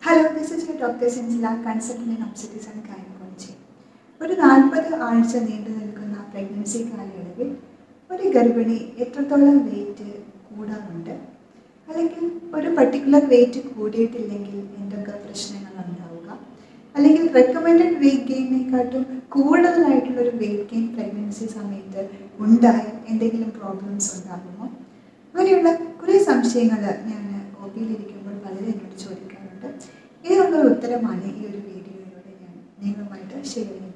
hello this is your doctor Sensila consultant in obstetrics and gynaecology ഒരു നാൽപ്പത് ആഴ്ച നീണ്ടു നിൽക്കുന്ന പ്രഗ്നൻസി കാലയളവിൽ ഒരു ഗർഭിണി എത്രത്തോളം വെയിറ്റ് കൂടാറുണ്ട് അല്ലെങ്കിൽ ഒരു പർട്ടിക്കുലർ വെയിറ്റ് കൂടിയിട്ടില്ലെങ്കിൽ എന്തൊക്കെ പ്രശ്നങ്ങൾ ഉണ്ടാവുക അല്ലെങ്കിൽ റെക്കമെൻഡഡ് വെയിറ്റ് ഗെയിനേക്കാട്ടും കൂടുതലായിട്ടുള്ള ഒരു വെയിറ്റ് ഗെയിൻ പ്രഗ്നൻസി സമയത്ത് ഉണ്ടായാൽ എന്തെങ്കിലും പ്രോബ്ലംസ് ഉണ്ടാകുമോ അങ്ങനെയുള്ള കുറേ സംശയങ്ങൾ ഞാൻ ഒ പിയിലിരിക്കുമ്പോൾ പലരും എന്നോട് ചോദിക്കാറുണ്ട് ഇതിനുള്ള ഒരു ഉത്തരമാണ് ഈ ഒരു വീഡിയോയിലൂടെ ഞാൻ നിങ്ങളുമായിട്ട് ഷെയർ ചെയ്യുന്നത്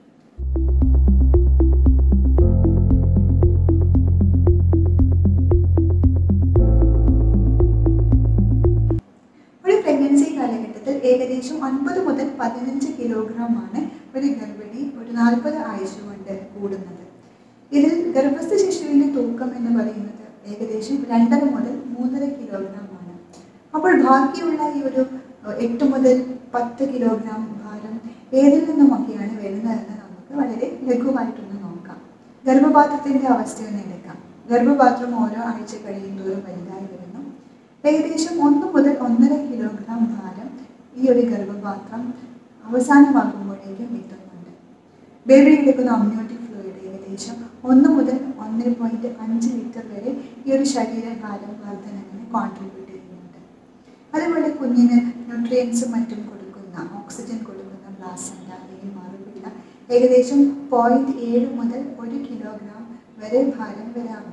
ഒരു പ്രഗ്നൻസി കാലഘട്ടത്തിൽ ഏകദേശം ഒൻപത് മുതൽ പതിനഞ്ച് കിലോഗ്രാം ആണ് ഒരു ഗർഭിണി ഒരു നാൽപ്പത് ആഴ്ച കൊണ്ട് കൂടുന്നത് ഇതിൽ ഗർഭസ്ഥ ശിശുവിൻ്റെ തൂക്കം എന്ന് പറയുന്നത് ഏകദേശം രണ്ടര മുതൽ മൂന്നര കിലോഗ്രാം ആണ് അപ്പോൾ ബാക്കിയുള്ള ഈ ഒരു ഏഹ്, എട്ട് മുതൽ പത്ത് കിലോഗ്രാം ഭാരം ഏതിൽ നിന്നുമൊക്കെയാണ് വരുന്നതെന്ന് നമുക്ക് വളരെ ലഘുവായിട്ടൊന്ന് നോക്കാം ഗർഭപാത്രത്തിൻ്റെ അവസ്ഥ ഒന്ന് എടുക്കാം ഗർഭപാത്രം ഓരോ ആഴ്ച കഴിയുന്തോറും വലുതായി വരുന്നു ഏകദേശം ഒന്ന് മുതൽ ഒന്നര കിലോഗ്രാം ഭാരം ഈ ഒരു ഗർഭപാത്രം അവസാനമാകുമ്പോഴേക്കും എത്തുന്നുണ്ട് ബേബി എടുക്കുന്ന അമ്നിയോട്ടിക് ഫ്ലൂയിഡ് ഏകദേശം ഒന്ന് മുതൽ ഒന്നര പോയിന്റ് അഞ്ച് ലിറ്റർ വരെ ഈ ഒരു ശരീരഭാരം വർധനവിന് കോൺട്രിബ്യൂട്ട് ചെയ്യുന്നുണ്ട് അതുപോലെ കുഞ്ഞിന് ന്യൂട്രിയൻസും മറ്റും കൊടുക്കുന്ന ഓക്സിജൻ കൊടുക്കുന്ന പ്ലാസൻറ്റ അല്ലെങ്കിൽ മറുപിള്ള ഏകദേശം പോയിന്റ് ഏഴ് മുതൽ ഒരു കിലോഗ്രാം വരെ ഭാരം വരാറുണ്ട്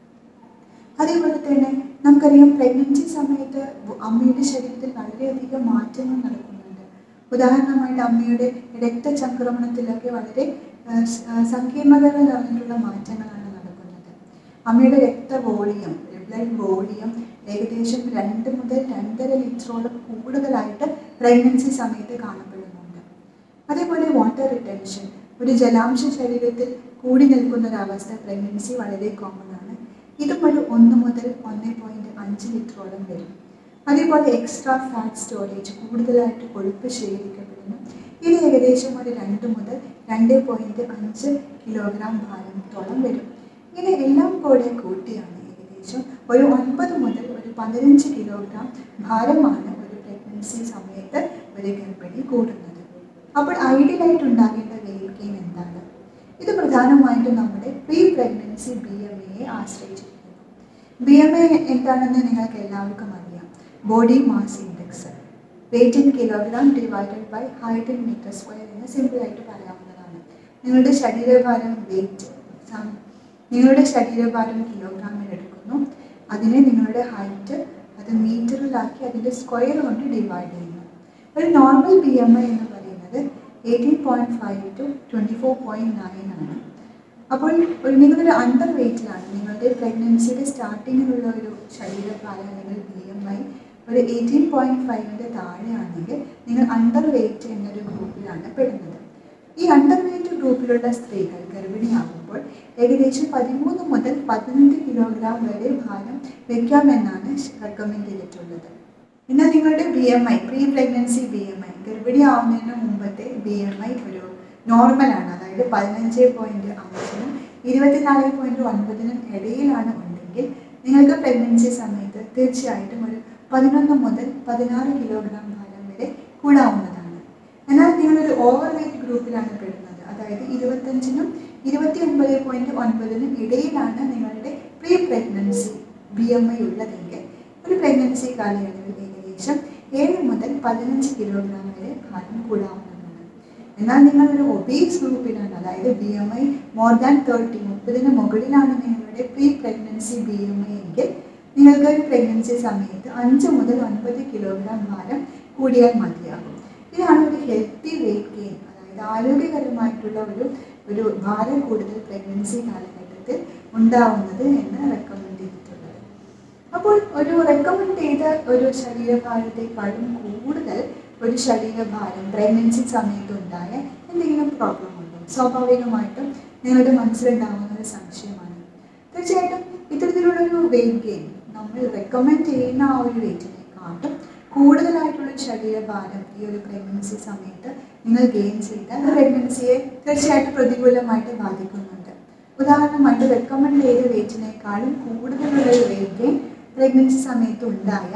അതേപോലെ തന്നെ നമുക്കറിയാം പ്രഗ്നൻസി സമയത്ത് അമ്മയുടെ ശരീരത്തിൽ വളരെയധികം മാറ്റങ്ങൾ നടക്കുന്നുണ്ട് ഉദാഹരണമായിട്ട് അമ്മയുടെ രക്തചംക്രമണത്തിലൊക്കെ വളരെ ആ, സ- ആ, സങ്കീർണതകൾ നിറഞ്ഞിട്ടുള്ള മാറ്റങ്ങളാണ് നടക്കുന്നത് അമ്മയുടെ രക്ത വോളിയം ബ്ലഡ് വോളിയം ഏകദേശം രണ്ട് മുതൽ രണ്ടര ലിറ്ററോളം കൂടുതലായിട്ട് പ്രഗ്നൻസി സമയത്ത് കാണപ്പെടുന്നുണ്ട് അതേപോലെ വാട്ടർ റിട്ടൻഷൻ ഒരു ജലാംശം ശരീരത്തിൽ കൂടി നിൽക്കുന്ന ഒരു അവസ്ഥ പ്രഗ്നൻസി വളരെ കോമൺ ആണ് ഇതും ഒരു ഒന്ന് മുതൽ ഒന്ന് പോയിന്റ് അഞ്ച് ലിറ്ററോളം വരും അതേപോലെ എക്സ്ട്രാ ഫാറ്റ് സ്റ്റോറേജ് കൂടുതലായിട്ട് കൊഴുപ്പ് ശേഖരിക്കപ്പെടുന്നു ഇത് ഏകദേശം ഒരു രണ്ട് മുതൽ രണ്ട് പോയിന്റ് അഞ്ച് കിലോഗ്രാം ഭാരത്തോളം വരും ഇത് എല്ലാം കൂടെ കൂട്ടിയാണ് ഏകദേശം ഒരു ഒൻപത് മുതൽ ഒരു പതിനഞ്ച് കിലോഗ്രാം ഭാരമാണ് ഒരു പ്രഗ്നൻസി സമയത്ത് ഒരു ഗർഭിണി കൂടുന്നത് അപ്പോൾ ഐഡിയലായിട്ട് ഉണ്ടാകേണ്ട വെയിറ്റ് ഗെയിൻ എന്താണ് ഇത് പ്രധാനമായിട്ടും നമ്മുടെ പ്രീ പ്രഗ്നൻസി ബി എം എയെ ആശ്രയിച്ചിരിക്കുന്നു ബി എം എ എന്താണെന്ന് നിങ്ങൾക്ക് എല്ലാവർക്കും അറിയാം body mass index weight in kilogram divided by height in metre square എന്ന് സിമ്പിളായിട്ട് പറയാവുന്നതാണ് നിങ്ങളുടെ ശരീരഭാരം വെയിറ്റ് നിങ്ങളുടെ ശരീരഭാരം കിലോഗ്രാമിൽ എടുക്കുന്നു അതിനെ നിങ്ങളുടെ ഹൈറ്റ് അത് മീറ്ററിലാക്കി അതിൻ്റെ സ്ക്വയർ കൊണ്ട് ഡിവൈഡ് ചെയ്യുന്നു ഒരു നോർമൽ ബി എം ഐ എന്ന് പറയുന്നത് eighteen point five to twenty four point nine ആണ് അപ്പോൾ ഒരു നിങ്ങളൊരു അണ്ടർ വെയിറ്റിലാണ് നിങ്ങളുടെ പ്രഗ്നൻസിയുടെ സ്റ്റാർട്ടിങ്ങിലുള്ള ഒരു ശരീരഭാരം അല്ലെങ്കിൽ ബി എം ഐ ഒരു എയ്റ്റീൻ പോയിൻറ്റ് ഫൈവിൻ്റെ താഴെയാണെങ്കിൽ നിങ്ങൾ അണ്ടർ വെയിറ്റ് എന്നൊരു ഗ്രൂപ്പിലാണ് പെടുന്നത് ഈ അണ്ടർ വെയിറ്റ് ഗ്രൂപ്പിലുള്ള സ്ത്രീകൾ ഗർഭിണിയാകുമ്പോൾ ഏകദേശം പതിമൂന്ന് മുതൽ പതിനഞ്ച് കിലോഗ്രാം വരെ ഭാരം വയ്ക്കാമെന്നാണ് റെക്കമെൻഡ് ചെയ്തിട്ടുള്ളത് എന്നാൽ നിങ്ങളുടെ B M I pre pregnancy B M I ഗർഭിണിയാവുന്നതിന് മുമ്പത്തെ ബി എം ഐ ഒരു നോർമലാണ് അതായത് പതിനഞ്ച് പോയിന്റ് അഞ്ചിനും ഇരുപത്തിനാല് പോയിന്റ് ഒൻപതിനും ഇടയിലാണ് ഉണ്ടെങ്കിൽ നിങ്ങൾക്ക് പ്രഗ്നൻസി സമയത്ത് തീർച്ചയായിട്ടും ഒരു പതിനൊന്ന് മുതൽ പതിനാറ് കിലോഗ്രാം ഭാരം വരെ കൂടാവുന്നതാണ് എന്നാൽ നിങ്ങളൊരു ഓവർ വെയിറ്റ് ഗ്രൂപ്പിലാണ് പെടുന്നത് അതായത് ഇരുപത്തഞ്ചിനും ഇരുപത്തി ഒൻപത് പോയിന്റ് ഒൻപതിനും ഇടയിലാണ് നിങ്ങളുടെ pre pregnancy B M I ഉള്ളതെങ്കിൽ ഒരു പ്രഗ്നൻസി കാലയളവിൽ ഏകദേശം ഏഴ് മുതൽ പതിനഞ്ച് കിലോഗ്രാം വരെ ഭാരം കൂടാവുന്നതാണ് എന്നാൽ നിങ്ങൾ ഒരു ഒബീസ് ഗ്രൂപ്പിലാണ് അതായത് B M I more than thirty മുപ്പതിന് മുകളിലാണ് നിങ്ങളുടെ pre pregnancy B M I എങ്കിൽ നിങ്ങൾക്ക് ഒരു പ്രഗ്നൻസി സമയത്ത് അഞ്ച് മുതൽ ഒൻപത് കിലോഗ്രാം ഭാരം കൂടിയാൽ മതിയാകും ഇതാണ് ഒരു ഹെൽത്തി വെയിറ്റ് ഗെയിൻ അതായത് ആരോഗ്യകരമായിട്ടുള്ള ഒരു ഒരു ഭാരം കൂടുതൽ പ്രഗ്നൻസി കാലഘട്ടത്തിൽ ഉണ്ടാവുന്നത് എന്ന് റെക്കമെൻഡ് ചെയ്തിട്ടുള്ളത് അപ്പോൾ ഒരു റെക്കമെൻഡ് ചെയ്ത ഒരു ശരീരഭാരത്തെക്കാളും കൂടുതൽ ഒരു ശരീരഭാരം പ്രഗ്നൻസി സമയത്ത് ഉണ്ടായ എന്തെങ്കിലും പ്രോബ്ലം ഉണ്ടോ സ്വാഭാവികമായിട്ടും നിങ്ങളുടെ മനസ്സിലുണ്ടാകുന്ന ഒരു സംശയമാണ് തീർച്ചയായിട്ടും ഇത്തരത്തിലുള്ള ഒരു വെയിറ്റ് ഗെയിൻ നമ്മൾ റെക്കമെൻഡ് ചെയ്യുന്ന ആ ഒരു വെയിറ്റിനെക്കാട്ടും കൂടുതലായിട്ടുള്ള ഒരു ശരീരഭാരം ഈ ഒരു പ്രഗ്നൻസി സമയത്ത് നിങ്ങൾ ഗെയിൻ ചെയ്താൽ പ്രഗ്നൻസിയെ തീർച്ചയായിട്ടും പ്രതികൂലമായിട്ട് ബാധിക്കുന്നുണ്ട് ഉദാഹരണമായിട്ട് റെക്കമെൻഡ് ചെയ്ത വെയിറ്റിനേക്കാളും കൂടുതലുള്ള ഒരു വെയിറ്റ് ഗെയിൻ പ്രഗ്നൻസി സമയത്ത് ഉണ്ടായാൽ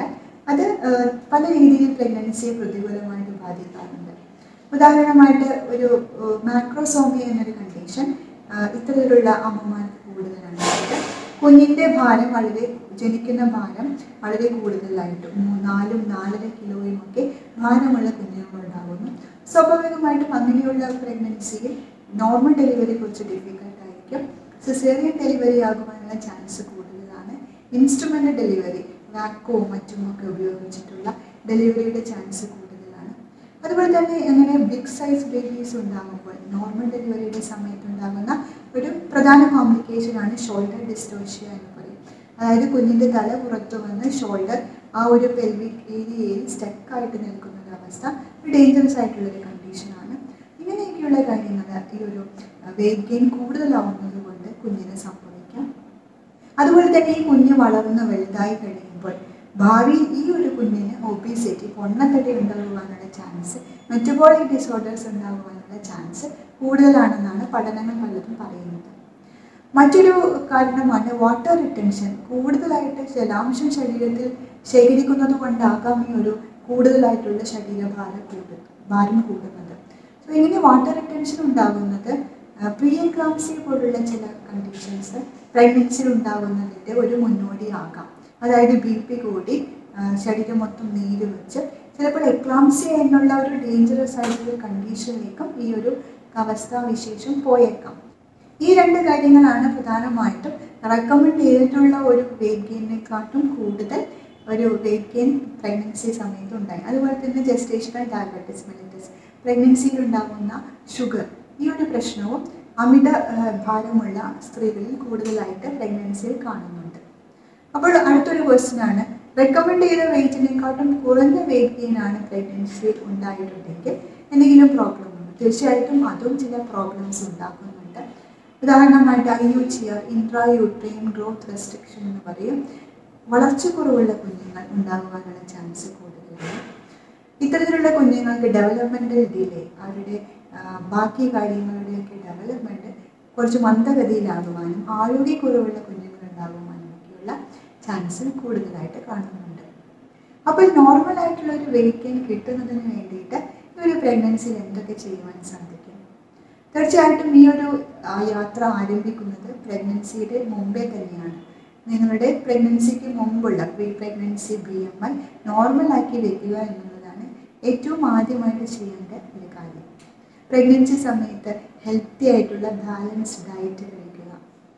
അത് ഏഹ്, പല രീതിയിൽ പ്രഗ്നൻസിയെ പ്രതികൂലമായിട്ട് ബാധിക്കാറുണ്ട് ഉദാഹരണമായിട്ട് ഒരു മാക്രോസോമിയ എന്നൊരു കണ്ടീഷൻ ഇത്തരത്തിലുള്ള അമ്മമാർക്ക് കൂടുതലാണ് കുഞ്ഞിൻ്റെ ഭാരം വളരെ ജനിക്കുന്ന ഭാരം വളരെ കൂടുതലായിട്ട് മൂ- നാലും നാലര കിലോയും ഒക്കെ ഭാരമുള്ള കുഞ്ഞുങ്ങൾ ഉണ്ടാകുന്നു സ്വാഭാവികമായിട്ടും അങ്ങനെയുള്ള പ്രഗ്നൻസിയിൽ നോർമൽ ഡെലിവറി കുറച്ച് ഡിഫിക്കൽട്ട് ആയിരിക്കും സിസേറിയൻ ഡെലിവറി ആകുവാനുള്ള ചാൻസ് കൂടുതലാണ് ഇൻസ്ട്രുമെൻ്റ് ഡെലിവറി വാക്കോ മറ്റുമൊക്കെ ഉപയോഗിച്ചിട്ടുള്ള ഡെലിവറിയുടെ ചാൻസ് കൂടുതലാണ് അതുപോലെ തന്നെ അങ്ങനെ ബിഗ് സൈസ് ബേബീസ് ഉണ്ടാകുമ്പോൾ നോർമൽ ഡെലിവറിയുടെ സമയത്ത് ഉണ്ടാകുന്ന ഒരു പ്രധാന കോംപ്ലിക്കേഷനാണ് ഷോൾഡർ ഡിസ്റ്റോഷ്യ എന്ന് പറയും അതായത് കുഞ്ഞിൻ്റെ തല പുറത്തു വന്ന് ഷോൾഡർ ആ ഒരു പെൽവിക് ഏരിയയിൽ സ്റ്റക്കായിട്ട് നിൽക്കുന്ന ഒരു അവസ്ഥ ഒരു ഡേഞ്ചറസ് ആയിട്ടുള്ളൊരു കണ്ടീഷനാണ് ഇങ്ങനെയൊക്കെയുള്ള കാര്യങ്ങൾ ഈ ഒരു വെയിറ്റ് ഗെയിൻ കൂടുതലാവുന്നത് കൊണ്ട് കുഞ്ഞിന് സംഭവിക്കാം അതുപോലെ തന്നെ ഈ കുഞ്ഞ് വളർന്ന് വലുതായി കഴിയുമ്പോൾ ഭാവിയിൽ ഈ ഒരു കുഞ്ഞിന് ഒബീസിറ്റി പൊണ്ണത്തടി ഉണ്ടാകുവാനുള്ള ചാൻസ് മെറ്റബോളിക് ഡിസോർഡേഴ്സ് ഉണ്ടാകുവാനുള്ള ചാൻസ് കൂടുതലാണെന്നാണ് പഠനങ്ങൾ പലതും പറയുന്നത് മറ്റൊരു കാരണമാണ് വാട്ടർ റിട്ടൻഷൻ കൂടുതലായിട്ട് ജലാംശം ശരീരത്തിൽ ശേഖരിക്കുന്നത് കൊണ്ടാകാം ഈ ഒരു കൂടുതലായിട്ടുള്ള ശരീരഭാരം കൂടുന്നത് ഭാരം കൂടുന്നത് സോ ഇങ്ങനെ വാട്ടർ റിട്ടൻഷൻ ഉണ്ടാകുന്നത് പ്രീ എക്ലാംസി പോലുള്ള ചില കണ്ടീഷൻസ് പ്രഗ്നൻസിയിൽ ഉണ്ടാകുന്നതിൻ്റെ ഒരു മുന്നോടിയാകാം അതായത് ബി പി കൂടി ആ, ശരീരം മൊത്തം നീര് വെച്ച് ചിലപ്പോൾ എക്ലാംസി എന്നുള്ള ഒരു ഡേഞ്ചറസ് ആയിട്ടുള്ള കണ്ടീഷനിലേക്കും ഈ ഒരു അവസ്ഥാവിശേഷം പോയേക്കാം ഈ രണ്ട് കാര്യങ്ങളാണ് പ്രധാനമായിട്ടും റെക്കമെൻഡ് ചെയ്തിട്ടുള്ള ഒരു വെയിറ്റ് ഗെയിനിനെക്കാട്ടും കൂടുതൽ ഒരു വെയിറ്റ് ഗെയിൻ പ്രഗ്നൻസി സമയത്ത് ഉണ്ടായി അതുപോലെ തന്നെ ജസ്റ്റേഷണൽ ഡയബറ്റിസ് മെലിറ്റസ് പ്രഗ്നൻസിയിൽ ഉണ്ടാകുന്ന ഷുഗർ ഈ ഒരു പ്രശ്നവും അമിത ആ, ഭാരമുള്ള സ്ത്രീകളിൽ കൂടുതലായിട്ട് പ്രഗ്നൻസിയിൽ കാണുന്നുണ്ട് അപ്പോൾ അടുത്തൊരു ക്വസ്റ്റ്യൻ ആണ് റെക്കമെൻഡ് ചെയ്ത വെയിറ്റിനെക്കാട്ടും കുറഞ്ഞ വെയിറ്റ് ഗെയിൻ ആണ് പ്രഗ്നൻസിയിൽ ഉണ്ടായിട്ടുണ്ടെങ്കിൽ എന്തെങ്കിലും പ്രോബ്ലം ഉണ്ടോ തീർച്ചയായിട്ടും അതും ചില പ്രോബ്ലംസ് ഉണ്ടാക്കുന്നുണ്ട് ഉദാഹരണമായിട്ട് I U G R intra uterine growth restriction എന്ന് പറയും വളർച്ചക്കുറവുള്ള കുഞ്ഞുങ്ങൾ ഉണ്ടാകുവാനുള്ള ചാൻസ് കൂടുതലാണ് ഇത്തരത്തിലുള്ള കുഞ്ഞുങ്ങൾക്ക് ഡെവലപ്മെൻ്റൽ ഡിലേ അവരുടെ ആ, ബാക്കി കാര്യങ്ങളുടെയൊക്കെ ഡെവലപ്മെൻറ്റ് കുറച്ച് മന്ദഗതിയിലാകുവാനും ആരോഗ്യക്കുറവുള്ള കുഞ്ഞുങ്ങൾ ഉണ്ടാകുവാനും ഒക്കെയുള്ള ചാൻസ് കൂടുതലായിട്ട് കാണുന്നുണ്ട് അപ്പോൾ നോർമൽ ആയിട്ടുള്ള ഒരു വെയിറ്റ് ഗെയിൻ കിട്ടുന്നതിന് വേണ്ടിയിട്ട് ഈ ഒരു പ്രഗ്നൻസിയിൽ എന്തൊക്കെ ചെയ്യുവാൻ സാധിക്കും തീർച്ചയായിട്ടും ഈ ഒരു ആ, യാത്ര ആരംഭിക്കുന്നത് പ്രഗ്നൻസിയുടെ മുമ്പേ തന്നെയാണ് നിങ്ങളുടെ പ്രഗ്നൻസിക്ക് മുമ്പുള്ള pre pregnancy B M I നോർമലാക്കി വെക്കുക എന്നുള്ളതാണ് ഏറ്റവും ആദ്യമായിട്ട് ചെയ്യേണ്ട ഒരു കാര്യം പ്രഗ്നൻസി സമയത്ത് ഹെൽത്തി ആയിട്ടുള്ള ബാലൻസ്ഡ് ഡയറ്റ് കഴിക്കുക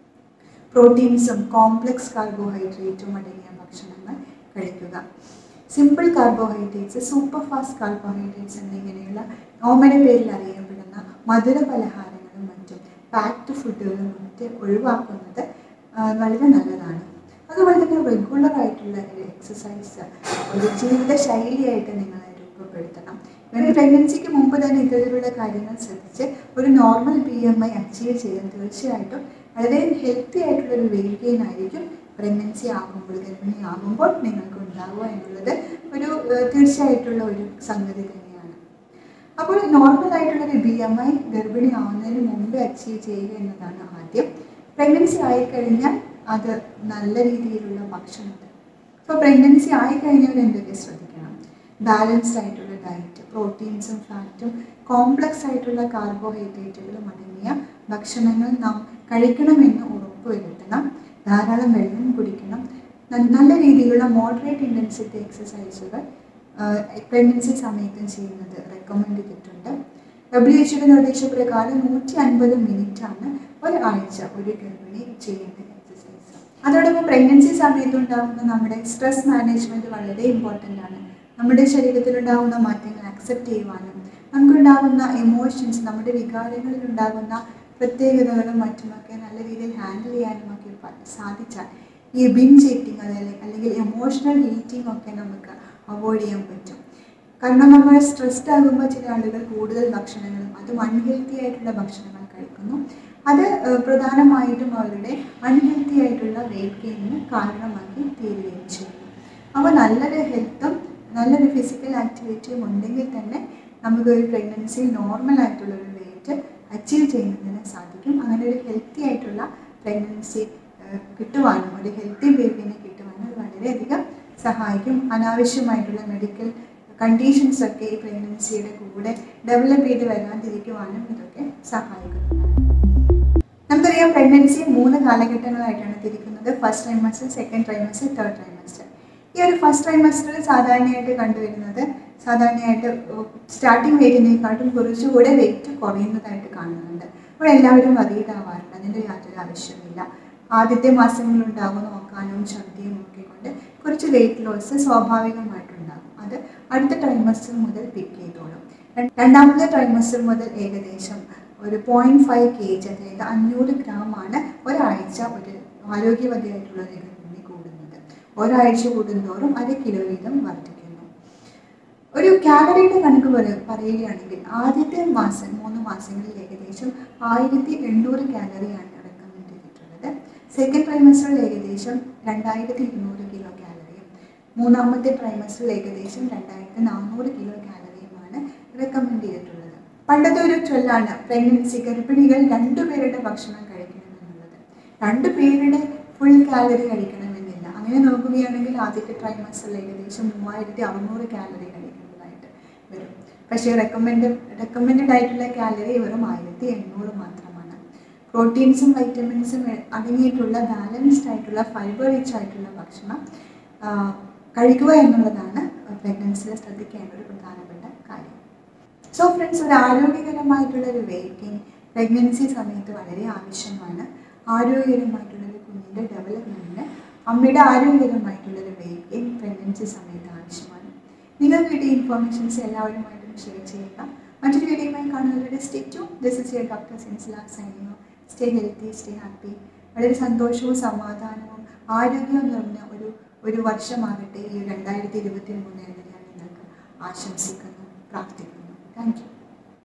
പ്രോട്ടീൻസും കോംപ്ലക്സ് കാർബോഹൈഡ്രേറ്റും അടങ്ങിയ ഭക്ഷണങ്ങൾ കഴിക്കുക simple carbohydrates super fast carbohydrates എന്നിങ്ങനെയുള്ള ഓമന പേരിൽ അറിയപ്പെടുന്ന മധുര പലഹാരങ്ങളും മറ്റും പാക്ഡ് ഫുഡുകളും ഒക്കെ ഒഴിവാക്കുന്നത് ആ, വളരെ നല്ലതാണ് അതുപോലെ തന്നെ റെഗുലർ ആയിട്ടുള്ള ഒരു എക്സസൈസ് ഒരു ജീവിത ശൈലിയായിട്ട് നിങ്ങൾ രൂപപ്പെടുത്തണം ഇവന് പ്രഗ്നൻസിക്ക് മുമ്പ് തന്നെ ഇത്തരത്തിലുള്ള കാര്യങ്ങൾ ശ്രദ്ധിച്ച് ഒരു normal B M I achieve ചെയ്താൽ തീർച്ചയായിട്ടും വളരെ ഹെൽത്തി ആയിട്ടുള്ള ഒരു വെയിറ്റ് ഗെയിൻ ആയിരിക്കും പ്രഗ്നൻസി ആകുമ്പോൾ ഗർഭിണി ആകുമ്പോൾ നിങ്ങൾക്ക് ഉണ്ടാവുക എന്നുള്ളത് ഒരു ഏഹ്, തീർച്ചയായിട്ടുള്ള ഒരു സംഗതി തന്നെയാണ് അപ്പോൾ നോർമൽ ആയിട്ടുള്ള ഒരു ബി എം ഐ ഗർഭിണി ആവുന്നതിന് മുമ്പ് അച്ചീവ് ചെയ്യുക എന്നതാണ് ആദ്യം പ്രഗ്നൻസി ആയിക്കഴിഞ്ഞാൽ അത് നല്ല രീതിയിലുള്ള ഭക്ഷണം അപ്പോൾ പ്രഗ്നൻസി ആയിക്കഴിഞ്ഞാൽ എന്തൊക്കെ ശ്രദ്ധിക്കണം ബാലൻസ്ഡ് ആയിട്ടുള്ള ഡയറ്റ് പ്രോട്ടീൻസും ഫാറ്റും കോംപ്ലക്സ് ആയിട്ടുള്ള കാർബോഹൈഡ്രേറ്റുകളും അടങ്ങിയ ഭക്ഷണങ്ങൾ നാം കഴിക്കണമെന്ന് ഉറപ്പുവരുത്തണം ധാരാളം വെള്ളം കുടിക്കണം ന- നല്ല രീതിയിലുള്ള മോഡറേറ്റ് ഇൻറ്റൻസിറ്റി എക്സസൈസുകൾ പ്രഗ്നൻസി സമയത്തും ചെയ്യുന്നത് റെക്കമെൻഡ് ചെയ്തിട്ടുണ്ട് ഡബ്ല്യു എച്ച്ഒയുടെ നിർദ്ദേശപ്രകാരം നൂറ്റി അൻപത് മിനിറ്റ് ആണ് ഒരാഴ്ച ഒരു ഗർഭിണി ചെയ്യേണ്ട എക്സസൈസ് അതോടൊപ്പം പ്രഗ്നൻസി സമയത്ത് ഉണ്ടാകുന്ന നമ്മുടെ സ്ട്രെസ് മാനേജ്മെന്റ് വളരെ ഇമ്പോർട്ടൻ്റ് ആണ് നമ്മുടെ ശരീരത്തിലുണ്ടാകുന്ന മാറ്റങ്ങൾ അക്സെപ്റ്റ് ചെയ്യുവാനും നമുക്കുണ്ടാകുന്ന എമോഷൻസ് നമ്മുടെ വികാരങ്ങളിൽ ഉണ്ടാകുന്ന പ്രത്യേകതകളും മറ്റുമൊക്കെ നല്ല രീതിയിൽ ഹാൻഡിൽ ചെയ്യാനും ഒക്കെ പ- സാധിച്ചാൽ ഈ ബിഞ്ച് ഈറ്റിംഗ് അതായത് അല്ലെങ്കിൽ എമോഷണൽ ഈറ്റിംഗ് ഒക്കെ നമുക്ക് അവോയ്ഡ് ചെയ്യാൻ പറ്റും കാരണം നമ്മൾ സ്ട്രെസ്ഡ് ആകുമ്പോൾ ചില ആളുകൾ കൂടുതൽ ഭക്ഷണങ്ങളും അതും അൺഹെൽത്തി ആയിട്ടുള്ള ഭക്ഷണങ്ങൾ കഴിക്കുന്നു അത് ഏഹ്, പ്രധാനമായിട്ടും അവരുടെ അൺഹെൽത്തി ആയിട്ടുള്ള വെയിറ്റ് ഗെയിനിന് കാരണമാക്കി തീരുകയും ചെയ്യുന്നു അപ്പോൾ നല്ലൊരു ഹെൽത്തും നല്ലൊരു ഫിസിക്കൽ ആക്ടിവിറ്റിയും ഉണ്ടെങ്കിൽ തന്നെ നമുക്ക് ഒരു പ്രഗ്നൻസി നോർമൽ ആയിട്ടുള്ള ഒരു വെയിറ്റ് അച്ചീവ് ചെയ്യുന്നതിന് സാധിക്കും അങ്ങനെ ഒരു ഹെൽത്തി ആയിട്ടുള്ള പ്രഗ്നൻസി കിട്ടുവാനും ഒരു ഹെൽത്തി ബേബിനെ കിട്ടുവാനും അത് വളരെയധികം സഹായിക്കും അനാവശ്യമായിട്ടുള്ള മെഡിക്കൽ കണ്ടീഷൻസ് ഒക്കെ ഈ പ്രഗ്നൻസിയുടെ കൂടെ ഡെവലപ്പ് ചെയ്ത് വരാതിരിക്കുവാനും ഇതൊക്കെ സഹായിക്കുന്നതാണ് നമുക്കറിയാം പ്രഗ്നൻസി മൂന്ന് കാലഘട്ടങ്ങളായിട്ടാണ് തിരിക്കുന്നത് first trimester second trimester third trimester ഈ ഒരു ഫസ്റ്റ് ട്രൈമസ്റ്ററിൽ സാധാരണയായിട്ട് കണ്ടുവരുന്നത് സാധാരണയായിട്ട് സ്റ്റാർട്ടിങ് വെയിറ്റിനേക്കാട്ടും കുറച്ചുകൂടെ വെയിറ്റ് കുറയുന്നതായിട്ട് കാണുന്നുണ്ട് അപ്പോൾ എല്ലാവരും വറീഡ് ആവാറുണ്ട് അതിൻ്റെ യാതൊരു ആവശ്യമില്ല ആദ്യത്തെ മാസങ്ങളിൽ ഉണ്ടാകുന്ന നോക്കാനും ഛർദിയും ഒക്കെ കൊണ്ട് കുറച്ച് വെയിറ്റ് ലോസ് സ്വാഭാവികമായിട്ടുണ്ടാകും അത് അടുത്ത ട്രൈമസ്റ്റർ മുതൽ പിക്ക് ചെയ്തോളും ര- രണ്ടാമത്തെ ട്രൈമസ്റ്റർ മുതൽ ഏകദേശം ഒരു പോയിന്റ് ഫൈവ് കെ ജി അതായത് അഞ്ഞൂറ് ഗ്രാം ആണ് ഒരാഴ്ച ഒരു ആരോഗ്യവതിയായിട്ടുള്ള ഒരു ഗർഭിണി കൂടുന്നത് ഒരാഴ്ച കൂടുന്തോറും അര കിലോ വീതം വർദ്ധിക്കുന്നു ഒരു കാലറിയുടെ കണക്ക് പറ- പറയുകയാണെങ്കിൽ ആദ്യത്തെ മാസം മൂന്ന് മാസങ്ങളിൽ ഏകദേശം ആയിരത്തി എണ്ണൂറ് കാലറിയാണ് റെക്കമെൻഡ് ചെയ്തിട്ടുള്ളത് സെക്കൻഡ് ട്രൈമസ്റ്ററിൽ ഏകദേശം രണ്ടായിരത്തി ഇരുന്നൂറ് കിലോ കാലറിയും മൂന്നാമത്തെ ട്രൈമസ്റ്ററിൽ ഏകദേശം രണ്ടായിരത്തി നാനൂറ് കിലോ കാലറിയുമാണ് റെക്കമെൻഡ് ചെയ്തിട്ടുള്ളത് പണ്ടത്തെ ഒരു ചൊല്ലാണ് പ്രഗ്നൻസി ഗർഭിണികൾ രണ്ടുപേരുടെ ഭക്ഷണം കഴിക്കണമെന്നുള്ളത് രണ്ടുപേരുടെ ഫുൾ കാലറി കഴിക്കണമെന്നില്ല അങ്ങനെ നോക്കുകയാണെങ്കിൽ ആദ്യത്തെ ട്രൈമസ്റ്ററിൽ ഏകദേശം മൂവായിരത്തി അറുന്നൂറ് കാലറി കഴിക്കേണ്ടതായിട്ട് വരും പക്ഷേ റെക്കമെൻഡ് റെക്കമെൻഡഡ് ആയിട്ടുള്ള കാലറി വെറും ആയിരത്തി എണ്ണൂറ് മാത്രമാണ് പ്രോട്ടീൻസും വൈറ്റമിൻസും അടങ്ങിയിട്ടുള്ള ബാലൻസ്ഡ് ആയിട്ടുള്ള ഫൈബർ റിച്ച് ആയിട്ടുള്ള ഭക്ഷണം ആ, കഴിക്കുക എന്നുള്ളതാണ് പ്രഗ്നൻസിയിൽ ശ്രദ്ധിക്കേണ്ട ഒരു പ്രധാനപ്പെട്ട കാര്യം സോ ഫ്രണ്ട്സ് ഒരു ആരോഗ്യകരമായിട്ടുള്ള ഒരു വെയിറ്റിംഗ് പ്രഗ്നൻസി സമയത്ത് വളരെ ആവശ്യമാണ് ആരോഗ്യകരമായിട്ടുള്ള ഒരു കുഞ്ഞിൻ്റെ ഡെവലപ്മെൻറ്റിന് അമ്മയുടെ ആരോഗ്യകരമായിട്ടുള്ള ഒരു വെയിറ്റിംഗ് പ്രഗ്നൻസി സമയത്ത് ആവശ്യമാണ് നിങ്ങൾക്ക് കിട്ടിയ ഇൻഫോർമേഷൻസ് എല്ലാവരുമായിട്ടും ഷെയർ ചെയ്യുക മറ്റൊരു വീഡിയോയുമായി കാണുന്നവരുടെ സ്റ്റേ ടു this is your doctor Sensila സൈനിയോ സ്റ്റേ ഹെൽത്തി സ്റ്റേ ഹാപ്പി വളരെ സന്തോഷവും സമാധാനവും ആരോഗ്യവും നിറഞ്ഞ ഒരു ഒരു വർഷമാകട്ടെ ഈ രണ്ടായിരത്തി ഇരുപത്തി മൂന്ന് എന്ന് ഞാൻ നിങ്ങൾക്ക് ആശംസിക്കുന്നു പ്രാർത്ഥിക്കുന്നു